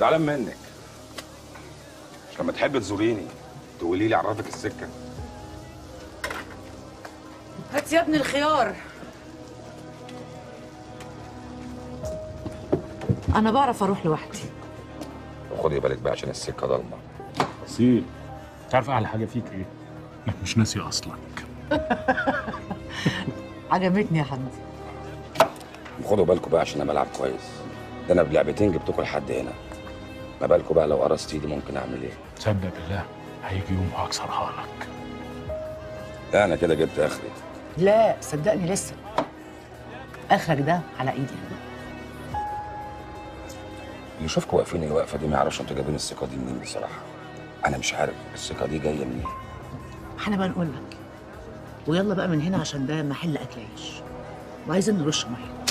زعلان منك مش لما تحب تزوريني تقولي لي عرفك السكه هات يا ابني الخيار انا بعرف اروح لوحدي وخدي بالك بقى عشان السكه ضلمه اصيل تعرف احلى حاجه فيك ايه؟ انك مش ناسي اصلك عجبتني يا حمدي وخدوا بالكم بقى عشان انا بلعب كويس ده انا بلعبتين جبتكم لحد هنا ما بالكم بقى لو قرصت ايدي ممكن اعمل ايه تصدق بالله هيجي يوم هكسرها لك لا انا كده جبت اخري لا صدقني لسه اخرك ده على ايدي انا اللي يشوفكم واقفين الوقفه دي ما يعرفش انتوا جايبين الثقه دي منين بصراحه انا مش عارف الثقه دي جايه منين احنا بقى نقول لك ويلا بقى من هنا عشان ده محل اكل عيش وعايزين نرش ميه